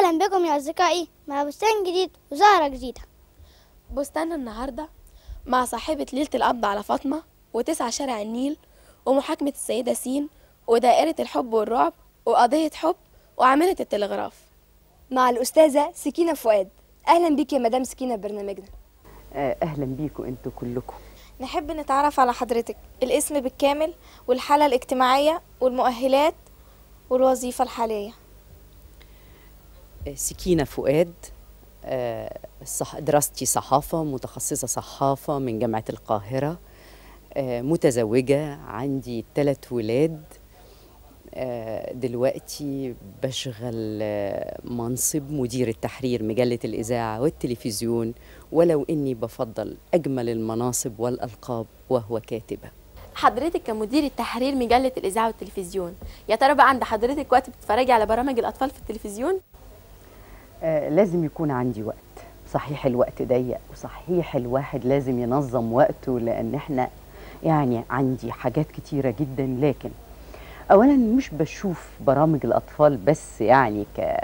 أهلا بكم يا أصدقائي مع بستان جديد وزهرة جديدة بستان النهاردة مع صاحبة ليلة القبض على فاطمة وتسعة شارع النيل ومحاكمة السيدة سين ودائرة الحب والرعب وقضية حب وعاملة التلغراف مع الأستاذة سكينة فؤاد أهلا بيك يا مدام سكينة ببرنامجنا آه، اهلا بيكم انتوا كلكم نحب نتعرف على حضرتك الاسم بالكامل والحالة الاجتماعية والمؤهلات والوظيفة الحالية آه، سكينة فؤاد آه، صح دراستي صحافة متخصصة صحافة من جامعة القاهرة آه، متزوجة عندي ثلاث ولاد آه، دلوقتي بشغل آه، منصب مدير التحرير مجلة الإذاعة والتلفزيون ولو إني بفضل أجمل المناصب والألقاب وهو كاتبة حضرتك كمدير التحرير مجلة الإذاعة والتلفزيون يا ترى بقى عند حضرتك وقت بتتفرجي على برامج الأطفال في التلفزيون؟ آه، لازم يكون عندي وقت صحيح الوقت ضيق وصحيح الواحد لازم ينظم وقته لان احنا يعني عندي حاجات كتيرة جدا لكن اولا مش بشوف برامج الاطفال بس يعني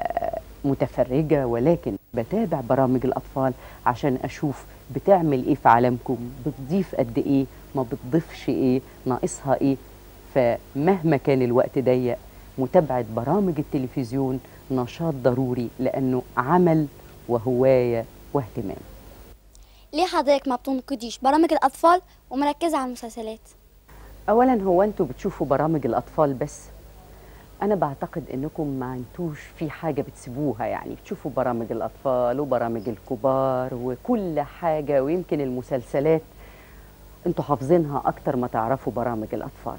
كمتفرجة ولكن بتابع برامج الاطفال عشان اشوف بتعمل ايه في عالمكم بتضيف قد ايه ما بتضيفش ايه ناقصها ايه فمهما كان الوقت ضيق متابعة برامج التلفزيون نشاط ضروري لأنه عمل وهواية واهتمام ليه حضرتك ما بتنقديش برامج الأطفال ومركزة على المسلسلات أولا هو أنتوا بتشوفوا برامج الأطفال بس أنا بعتقد إنكم ما انتوش في حاجة بتسيبوها يعني بتشوفوا برامج الأطفال وبرامج الكبار وكل حاجة ويمكن المسلسلات انتوا حافظينها أكتر ما تعرفوا برامج الأطفال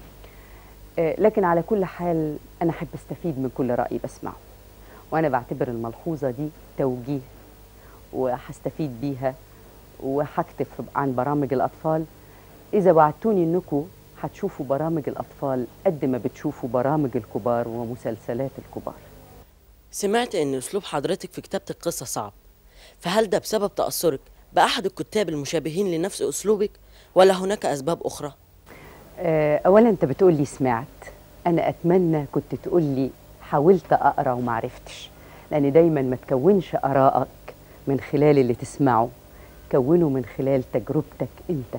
آه، لكن على كل حال أنا أحب أستفيد من كل رأي بسمعه وأنا بعتبر الملحوظة دي توجيه وهستفيد بيها وهكتب عن برامج الأطفال إذا وعدتوني إنكم هتشوفوا برامج الأطفال قد ما بتشوفوا برامج الكبار ومسلسلات الكبار سمعت ان اسلوب حضرتك في كتابة القصة صعب فهل ده بسبب تأثرك بأحد الكتاب المشابهين لنفس اسلوبك ولا هناك اسباب اخرى آه، أولا أنت بتقول لي سمعت أنا أتمنى كنت تقول لي حاولت أقرأ وما عرفتش لأن دايما ما تكونش آرائك من خلال اللي تسمعه كونه من خلال تجربتك أنت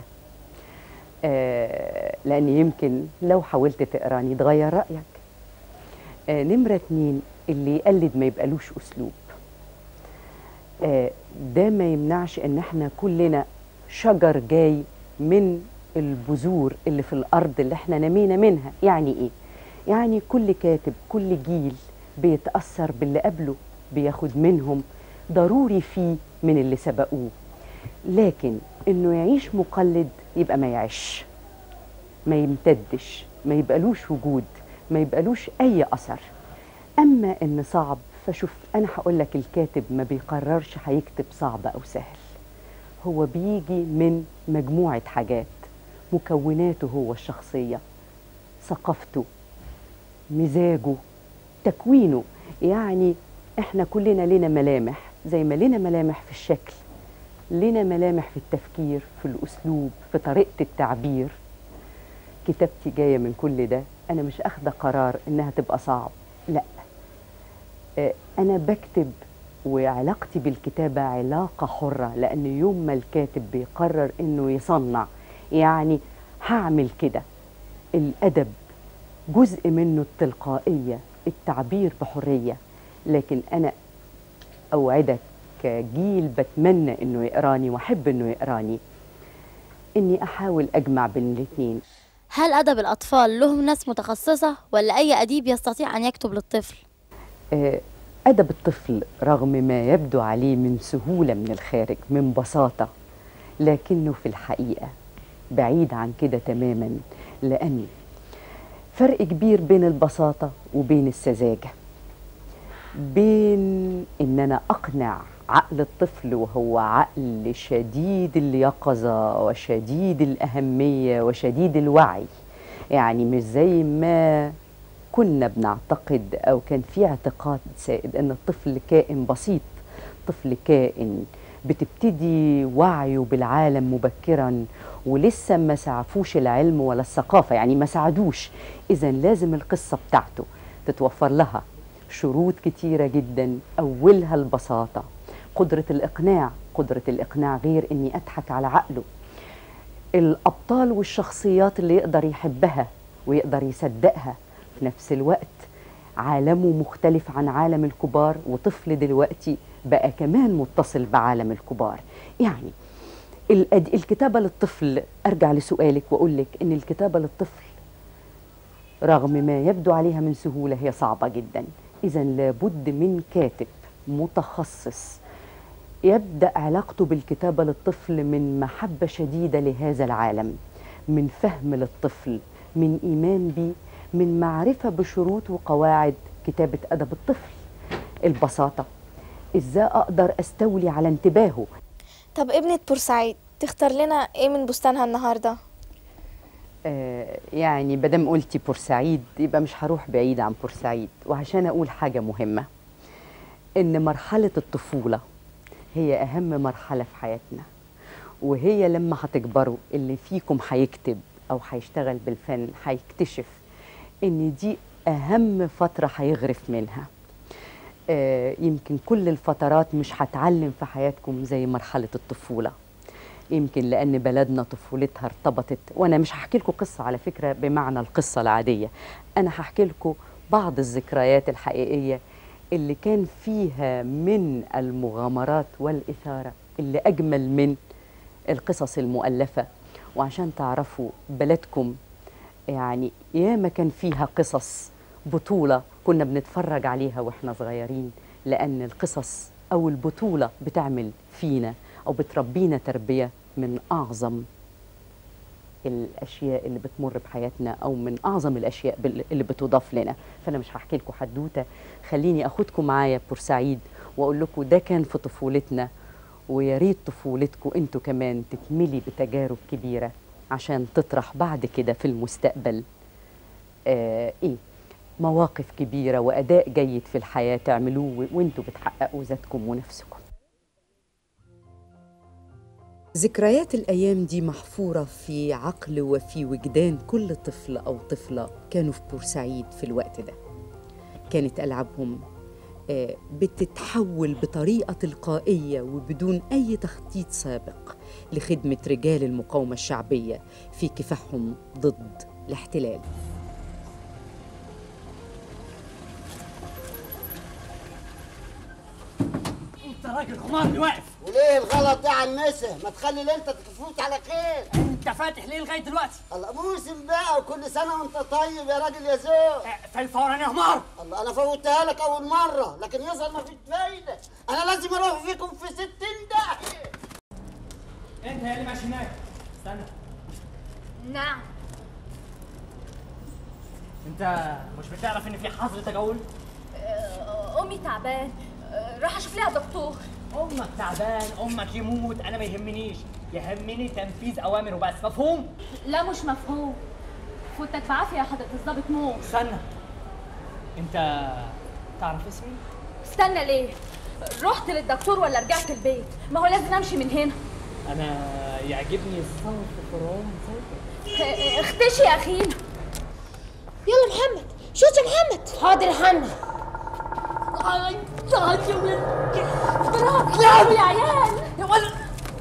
آه، لأن يمكن لو حاولت تقراني تغير رأيك آه، نمرة اتنين اللي يقلد ما يبقالوش أسلوب آه، ده ما يمنعش ان احنا كلنا شجر جاي من البذور اللي في الارض اللي احنا نمينا منها يعني ايه يعني كل كاتب كل جيل بيتاثر باللي قبله بياخد منهم ضروري فيه من اللي سبقوه لكن انه يعيش مقلد يبقى ما يعيش ما يمتدش ما يبقالوش وجود ما يبقالوش اي اثر اما ان صعب فشوف انا هقول لك الكاتب ما بيقررش هيكتب صعب او سهل هو بيجي من مجموعه حاجات مكوناته هو الشخصيه ثقافته مزاجه تكوينه يعني احنا كلنا لنا ملامح زي ما لنا ملامح في الشكل لنا ملامح في التفكير في الاسلوب في طريقه التعبير كتابتي جايه من كل ده انا مش اخده قرار انها تبقى صعب لا آه، انا بكتب وعلاقتي بالكتابه علاقه حره لان يوم ما الكاتب بيقرر انه يصنع يعني هعمل كده الادب جزء منه التلقائيه التعبير بحريه لكن انا اوعدك كجيل بتمنى انه يقراني واحب انه يقراني اني احاول اجمع بين الاثنين هل أدب الأطفال لهم ناس متخصصة ولا أي أديب يستطيع أن يكتب للطفل؟ آه، أدب الطفل رغم ما يبدو عليه من سهولة من الخارج من بساطة لكنه في الحقيقة بعيد عن كده تماما لأن فرق كبير بين البساطة وبين السذاجة بين إن أنا أقنع عقل الطفل وهو عقل شديد اليقظة وشديد الأهمية وشديد الوعي يعني مش زي ما كنا بنعتقد او كان في اعتقاد سائد ان الطفل كائن بسيط طفل كائن بتبتدي وعيه بالعالم مبكرا ولسه ما سعفوش العلم ولا الثقافه يعني ما ساعدوش اذا لازم القصه بتاعته تتوفر لها شروط كتيرة جدا أولها البساطة قدرة الإقناع قدرة الإقناع غير إني أضحك على عقله الأبطال والشخصيات اللي يقدر يحبها ويقدر يصدقها في نفس الوقت عالمه مختلف عن عالم الكبار وطفل دلوقتي بقى كمان متصل بعالم الكبار يعني الأد- الكتابة للطفل أرجع لسؤالك وأقول لك إن الكتابة للطفل رغم ما يبدو عليها من سهولة هي صعبة جدا إذا لابد من كاتب متخصص يبدأ علاقته بالكتابة للطفل من محبة شديدة لهذا العالم من فهم للطفل من إيمان بيه من معرفة بشروط وقواعد كتابة أدب الطفل البساطة إزاي أقدر أستولي على انتباهه طب ابنة بورسعيد تختار لنا ايه من بستانها النهارده آه، يعني بدم قلتي بورسعيد يبقى مش هروح بعيد عن بورسعيد وعشان اقول حاجه مهمه ان مرحله الطفوله هي اهم مرحله في حياتنا وهي لما هتكبروا اللي فيكم هيكتب او هيشتغل بالفن هيكتشف ان دي اهم فتره هيغرف منها آه، يمكن كل الفترات مش هتعلم في حياتكم زي مرحله الطفوله يمكن لان بلدنا طفولتها ارتبطت وانا مش هحكي لكم قصه على فكره بمعنى القصه العاديه انا هحكي لكم بعض الذكريات الحقيقيه اللي كان فيها من المغامرات والاثاره اللي اجمل من القصص المؤلفه وعشان تعرفوا بلدكم يعني ياما كان فيها قصص بطوله كنا بنتفرج عليها واحنا صغيرين لان القصص او البطوله بتعمل فينا او بتربينا تربيه من اعظم الاشياء اللي بتمر بحياتنا او من اعظم الاشياء بال- اللي بتضاف لنا فانا مش هحكي لكم حدوته خليني اخدكم معايا بورسعيد واقول لكم ده كان في طفولتنا ويا ريت طفولتكم انتوا كمان تكملي بتجارب كبيره عشان تطرح بعد كده في المستقبل آه ايه مواقف كبيره واداء جيد في الحياه تعملوه و- وانتوا بتحققوا ذاتكم ونفسكم ذكريات الأيام دي محفورة في عقل وفي وجدان كل طفل أو طفلة كانوا في بورسعيد في الوقت ده كانت ألعابهم آه، بتتحول بطريقة تلقائية وبدون أي تخطيط سابق لخدمة رجال المقاومة الشعبية في كفاحهم ضد الاحتلال انت راجل حمار واقف وليه الغلط ده على النسا ما تخلي اللي انت تفوت على خير انت فاتح ليه لغايه دلوقتي الله موسم بقى وكل سنه وانت طيب يا راجل يا ذوق في الفوران يا حمار الله انا فوتها لك اول مره لكن يظهر ما فيش فايده انا لازم اروح فيكم في ستين داهيه انت يا اللي ماشي هناك استنى نعم انت مش بتعرف ان في حظر تجول آه، امي تعبان آه، راح اشوف لها دكتور امك تعبان امك يموت انا ما يهمنيش يهمني تنفيذ اوامر وبس مفهوم لا مش مفهوم فوتك بعافيه يا حضره الظابط نور استنى انت تعرف اسمي استنى ليه رحت للدكتور ولا رجعت البيت ما هو لازم امشي من هنا انا يعجبني الصوت فرعون صوتك آه، اختشي يا اخينا يلا محمد شوت يا محمد حاضر يا حنا برافو يا عيال يا ولد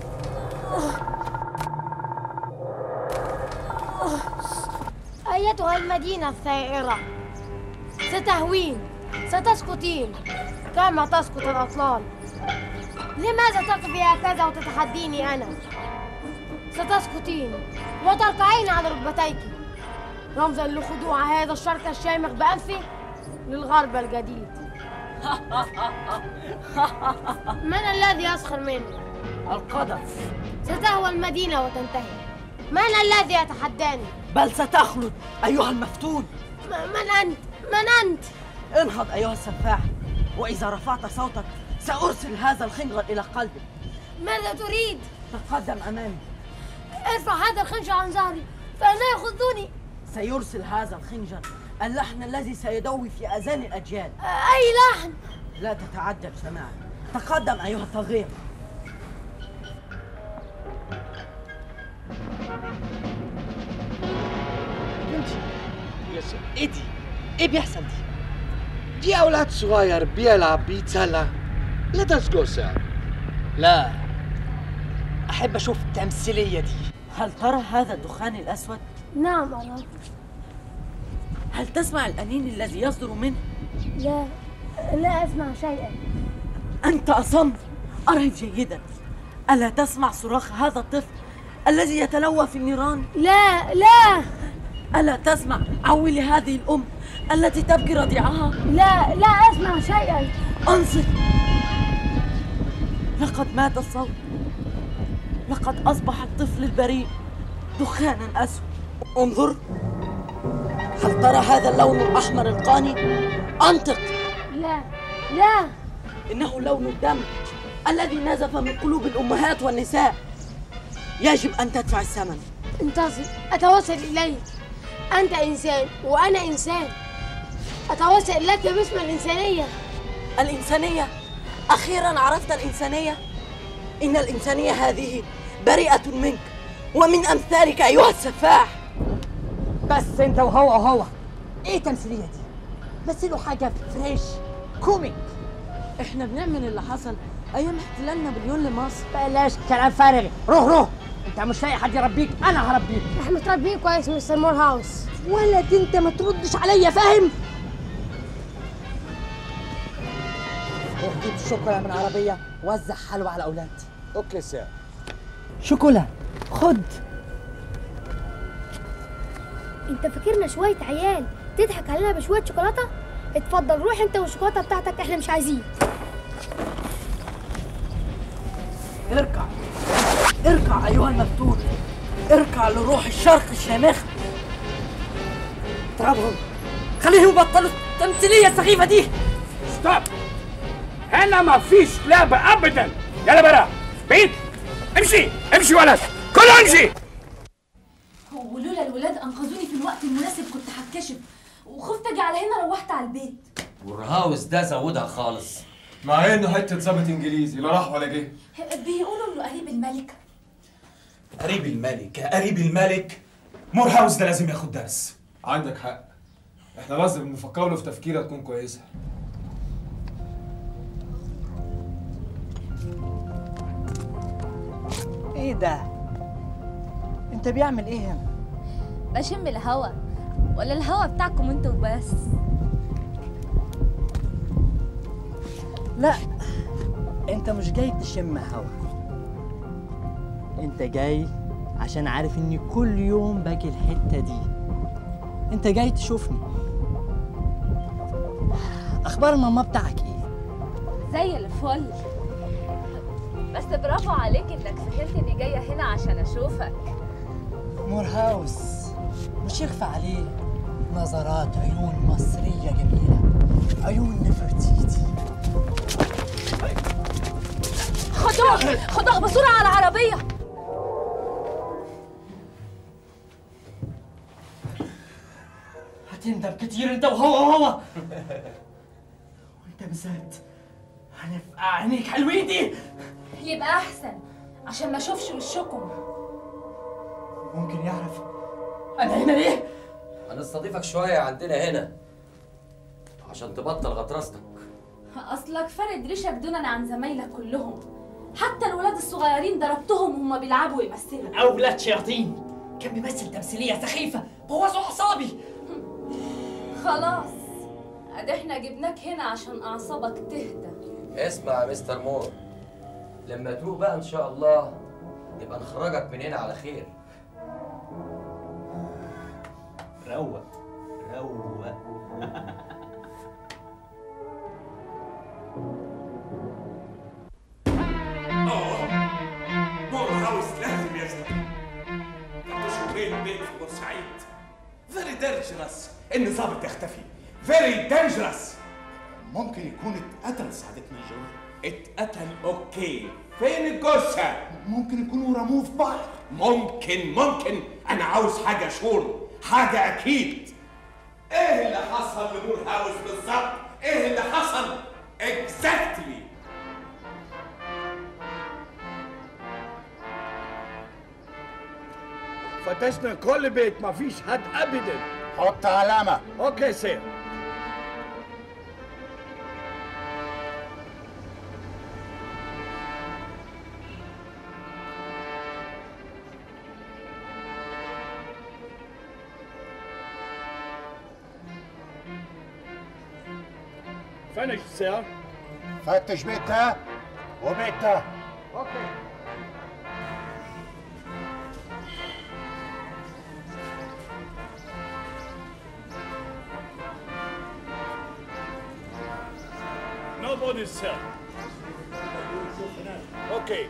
أيتها المدينة الثائرة ستهوين ستسقطين كما تسقط الأطلال لماذا تقفي هكذا وتتحديني أنا ستسقطين وتركعين على ركبتيك رمزا لخضوع هذا الشرق الشامخ بأنفه للغرب الجديد من الذي يسخر مني القدر ستهوى المدينة وتنتهي من الذي يتحداني بل ستخلد ايها المفتون م- من أنت من أنت انهض أيها السفاح وإذا رفعت صوتك سأرسل هذا الخنجر إلى قلبك ماذا تريد تقدم أمامي ارفع هذا الخنجر عن ظهري فإنه يخضني سيرسل هذا الخنجر اللحن الذي سيدوي في أذان الأجيال أي لحن لا تتعجل سماعا تقدم أيها التغيير انت يا س- ايه دي؟ ايه بيحصل دي؟ دي أولاد صغير بيلعب بيتسلى Let us go sir لا أحب أشوف التمثيلية دي هل ترى هذا الدخان الأسود؟ نعم أرى هل تسمع الأنين الذي يصدر منه؟ لا لا أسمع شيئا أنت أصم أرهف جيدا ألا تسمع صراخ هذا الطفل الذي يتلوى في النيران؟ لا لا ألا تسمع عويل هذه الأم التي تبكي رضيعها؟ لا لا أسمع شيئا أنصت لقد مات الصوت لقد أصبح الطفل البريء دخانا أسود انظر هل ترى هذا اللون الأحمر القاني؟ أنطق لا لا إنه لون الدم الذي نزف من قلوب الأمهات والنساء يجب أن تدفع الثمن انتصر أتوسل إليك أنت إنسان وأنا إنسان أتوسل لك باسم الإنسانية الإنسانية أخيرا عرفت الإنسانية إن الإنسانية هذه بريئة منك ومن أمثالك أيها السفاح بس أنت وهو وهو إيه التمثيلية دي؟ مثلوا حاجة فريش كوميك إحنا بنعمل اللي حصل أيام احتلال نابليون لمصر بلاش كلام فارغ روح روح أنت مش لاقي حد يربيك أنا هربيك احنا متربيين كويس مستر مور هاوس ولد أنت ما تردش عليا فاهم؟ روح جيب الشوكولا من عربية وزع حلوى على أولاد أوكي سير شوكولا خد انت فاكرنا شوية عيال تضحك علينا بشوية شوكولاتة اتفضل روح انت والشوكولاتة بتاعتك احنا مش عايزين اركع اركع أيها المفتون اركع لروح الشرق الشامخ اضربهم خليهم يبطلوا التمثيلية السخيفة دي ستوب هنا ما فيش لعبة أبدا يلا برا بعيد امشي امشي ولد كله امشي ولولا الولاد انقذوني في الوقت المناسب كنت هتكشف وخفت اجي على هنا روحت على البيت والرهاوس ده زودها خالص مع انه حته ظابط انجليزي لا راح ولا جه بيقولوا انه قريب الملك قريب الملك قريب الملك مور هاوس ده لازم ياخد درس عندك حق احنا لازم نفكر له في تفكيره تكون كويسه إيه ده؟ أنت بيعمل إيه هنا؟ بشم الهوا ولا الهوا بتاعكم انتوا بس لا أنت مش جاي تشم هوا أنت جاي عشان عارف إني كل يوم باجي الحتة دي أنت جاي تشوفني أخبار ماما بتاعك إيه؟ زي الفل بس برافو عليك انك فهمت اني جايه هنا عشان اشوفك مور هاوس مش يخفى عليه نظرات عيون مصرية جميلة عيون نفرتيتي خدوه خدوه بسرعة على العربية هتندم كتير انت وهو وهو وانت بالذات هنفقع عينيك حلوين دي يبقى احسن عشان ما اشوفش وشكم ممكن يعرف انا هنا ليه؟ هنستضيفك شوية عندنا هنا عشان تبطل غطرستك اصلك فارد ريشك دونا عن زمايلك كلهم حتى الولاد الصغيرين ضربتهم وهم بيلعبوا ويمثلوا اولاد شياطين كان بيمثل تمثيلية سخيفة بوظوا اعصابي خلاص ادي احنا جبناك هنا عشان اعصابك تهدى اسمع يا مستر مور لما تروح بقى ان شاء الله نبقى نخرجك من هنا على خير روق روق مور هاوس لازم يسكت فتشوا بين البيت في بورسعيد فيري دينجرس ان ظابط يختفي فيري دينجرس ممكن يكون اتقتل سعادة ميجور اتقتل اوكي فين الجثة؟ ممكن يكونوا رموه في بحر ممكن ممكن انا عاوز حاجة شور حاجة اكيد ايه اللي حصل لمور هاوس بالظبط؟ ايه اللي حصل؟ اكزاكتلي فتشنا كل بيت ما فيش حد ابدا حط علامة اوكي سير فينش سير فتش بيتها وبيتها اوكي Nobody, sir. Okay.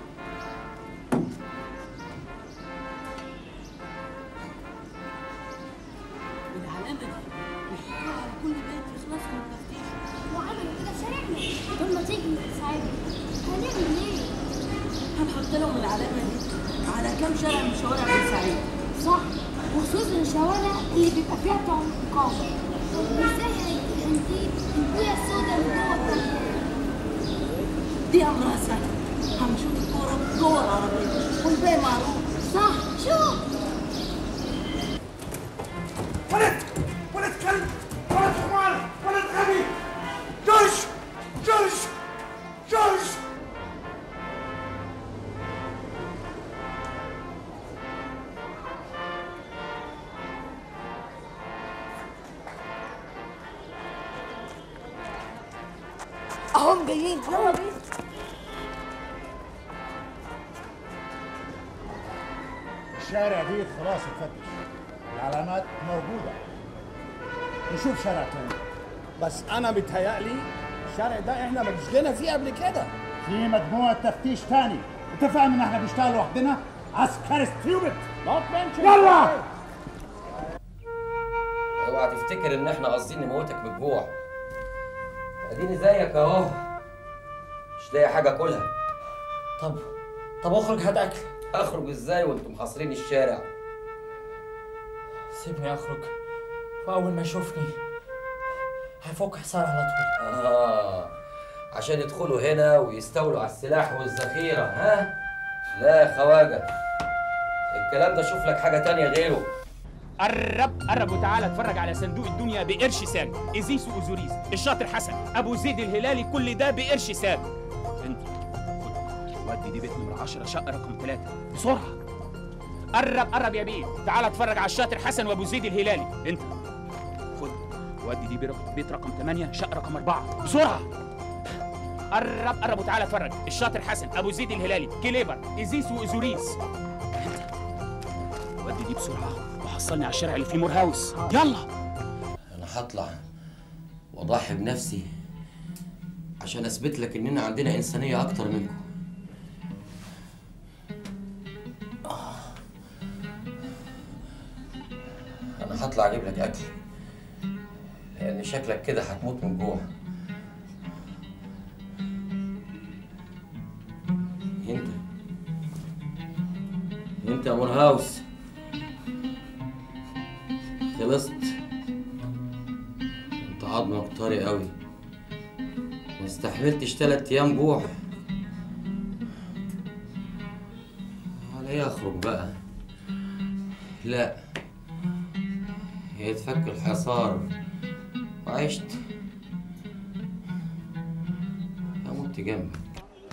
العلامة دي بيحطوها على كل بيت يخلصوا من التفتيش وعملوا كده في شارعنا طول ما تيجي تساعدنا هنعمل ايه؟ هنحط لهم العلامة دي على كام شارع من شوارع بورسعيد صح وخصوصا الشوارع اللي بيبقى فيها بتوع النقابة طب ازاي هنجيب البوية السوداء اللي جوه الطريق؟ دي أمرها سهل هنشوف الكورة جوه العربية والباقي معروف صح شوف ولد ولد كلب ولد حمار ولد غبي جوش جوش جوش اهم جايين يلا بينا الشارع دي خلاص اتفتش العلامات موجودة نشوف شارع تاني بس انا متهيألي الشارع ده احنا ما جينا فيه قبل كده في مجموعة تفتيش تاني انت فاهم ان احنا بنشتغل لوحدنا عسكري ستيوبد يلا اوعى تفتكر ان احنا قاصدين نموتك من الجوع اديني زيك اهو مش لاقي حاجه اكلها طب طب اخرج هات اكل اخرج ازاي وانتم محاصرين الشارع سيبني اخرج واول ما يشوفني هيفك حصار على طول اه عشان يدخلوا هنا ويستولوا على السلاح والذخيره ها لا يا خواجه الكلام ده شوف لك حاجه تانية غيره قرب قرب وتعالى اتفرج على صندوق الدنيا بقرش سام ازيس وازوريس الشاطر حسن ابو زيد الهلالي كل ده بقرش سام انت خد ودي دي بيت نمرة 10 شقه رقم 3 بسرعه قرب قرب يا بيه تعالى اتفرج على الشاطر حسن وابو زيد الهلالي انت خد ودي دي بيت- بيت رقم 8 شقه رقم 4 بسرعه قرب قرب وتعالى اتفرج الشاطر حسن ابو زيد الهلالي كليبر ازيس وازوريس ودي دي بسرعه وحصلني على الشارع اللي فيه مور هاوس يلا انا هطلع واضحي بنفسي عشان اثبت لك اننا عندنا انسانيه اكتر منكم آه. انا هطلع اجيب لك اكل لان شكلك كده هتموت من جوع انت انت يا مور هاوس خلصت انت عظمك طري قوي ما استحملتش تلات ايام جوع على ايه اخرج بقى لا يتفك الحصار وعشت اموت جنبك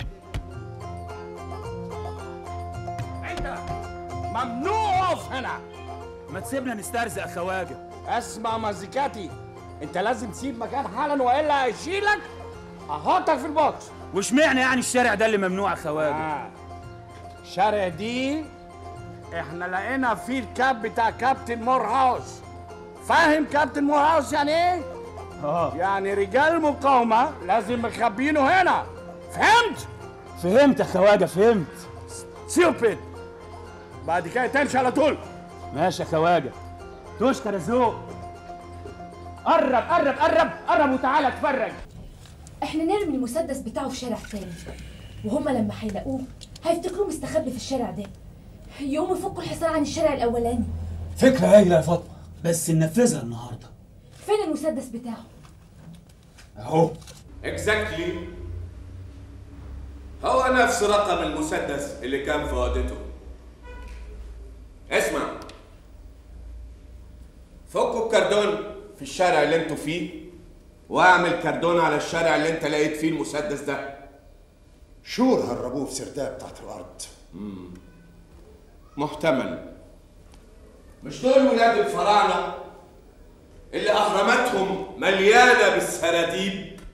انت ممنوع اقف هنا ما تسيبنا نسترزق يا خواجه اسمع مزيكاتي انت لازم تسيب مكان حالا والا هيشيلك احطك في البوكس واشمعنى يعني الشارع ده اللي ممنوع يا خواجه آه. الشارع دي احنا لقينا فيه الكاب بتاع كابتن مور هاوس فاهم كابتن مور هاوس يعني ايه؟ اه يعني رجال المقاومة لازم مخبينه هنا فهمت؟ فهمت يا خواجه فهمت سيوبد بعد كده تمشي على طول ماشي يا خواجه تشكر يا ذوق قرب قرب قرب قرب وتعالى اتفرج احنا نرمي المسدس بتاعه في شارع تاني وهما لما هيلاقوه هيفتكروه مستخبي في الشارع ده يقوموا يفكوا الحصار عن الشارع الاولاني فكره هايله يا فاطمه بس ننفذها النهارده فين المسدس بتاعه اهو اكزاكتلي هو نفس رقم المسدس اللي كان في اوضته اسمع فكوا الكردون في الشارع اللي انتوا فيه واعمل كردون على الشارع اللي انت لقيت فيه المسدس ده شور هربوه في سرداب تحت الارض مم. محتمل مش دول ولاد الفراعنه اللي اهراماتهم مليانه بالسراديب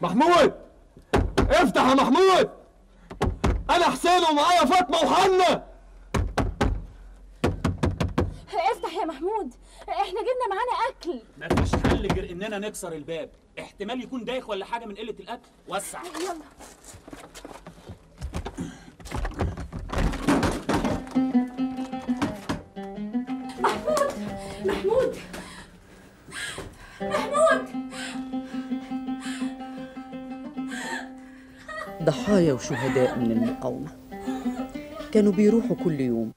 محمود افتح يا محمود انا حسين ومعايا فاطمه وحنا افتح يا محمود احنا جبنا معانا اكل مفيش حل غير اننا نكسر الباب احتمال يكون دايخ ولا حاجه من قله الاكل وسع يلا محمود محمود محمود ضحايا وشهداء من المقاومة كانوا بيروحوا كل يوم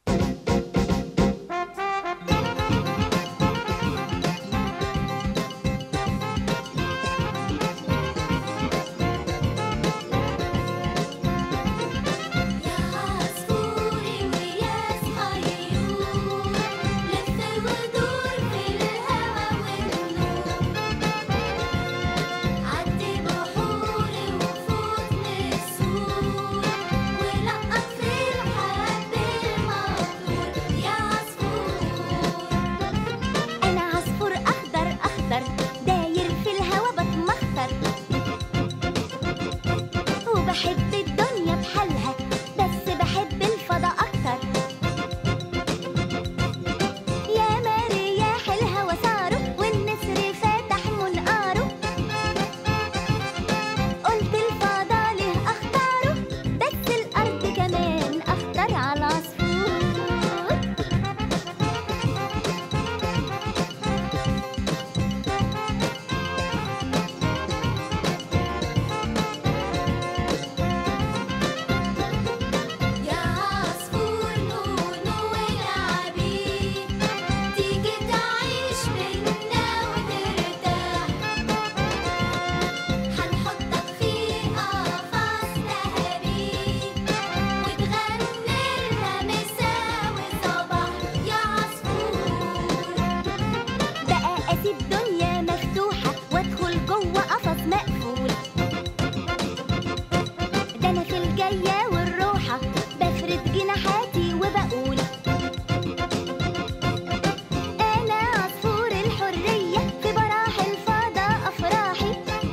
أنا عصفور أخضر أخضر داير في الهوا بتمخطر وبحب الدنيا بحالها بس بحب الفضاء أكتر يا ما رياح الهوا صاروا والنسر فاتح منقاره قلت الفضاء له أختاره بس الأرض كمان أخضر على العصفور يا عصفور نونو والعبي تيجي تعيش منا وترتاح حنحطك في قفص ذهبي وتغني لنا مساء وصباح يا عصفور بقى اسيب دنيا مفتوحة وادخل جوه قفص مقفول ده انا في الجاية والروحة بفرد جناحاتي وبقول انا عصفور الحرية في براح الفضاء افراحي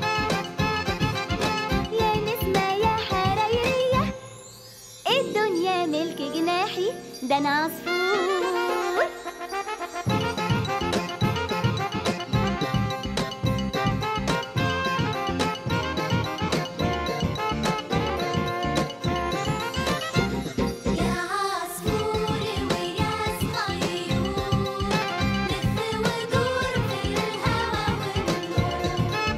يا نسمة يا حريرية الدنيا ملك جناحي ده انا عصفور يا عصفوري ويا صغيور لف ودور في الهوا والنور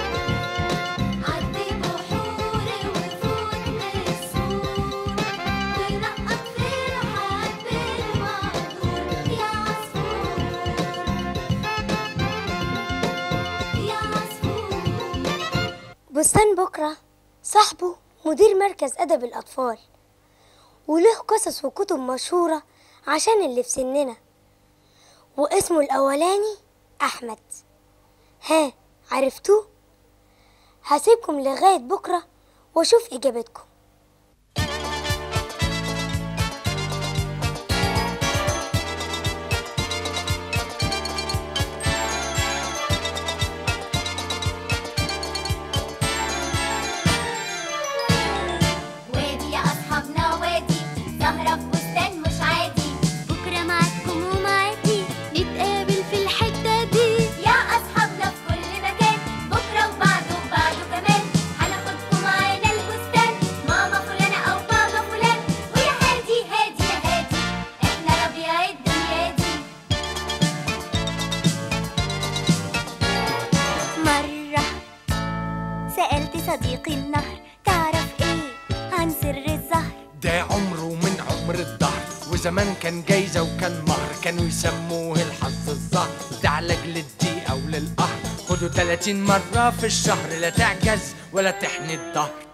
عدي بحوري وفوت من السور ونقط في الحب المقدور يا عصفور يا عصفور بستان بكرة صاحبه مدير مركز أدب الأطفال وله قصص وكتب مشهورة عشان اللي في سننا واسمه الأولاني أحمد ها عرفتوه؟ هسيبكم لغاية بكرة وأشوف إجابتكم وادي يا أصحابنا وادي زهرة في بستان مش عادي بكرة معاكم ومعاكي نتقابل في الحتة دي يا أصحابنا في كل مكان بكرة وبعده وبعده كمان هناخدكم معانا البستان ماما فلانة أو بابا فلان ويا هادي هادي يا هادي احنا ربيع الدنيا دي مرة سألت صديقي النهر تعرف ايه عن سر الزهر ده عمره من عمر الدهر وزمان كان جايزة وكان مهر كانوا يسموه الحظ الزهر ده علاج للضيقة وللقهر خدوا 30 مرة في الشهر لا تعجز ولا تحني الظهر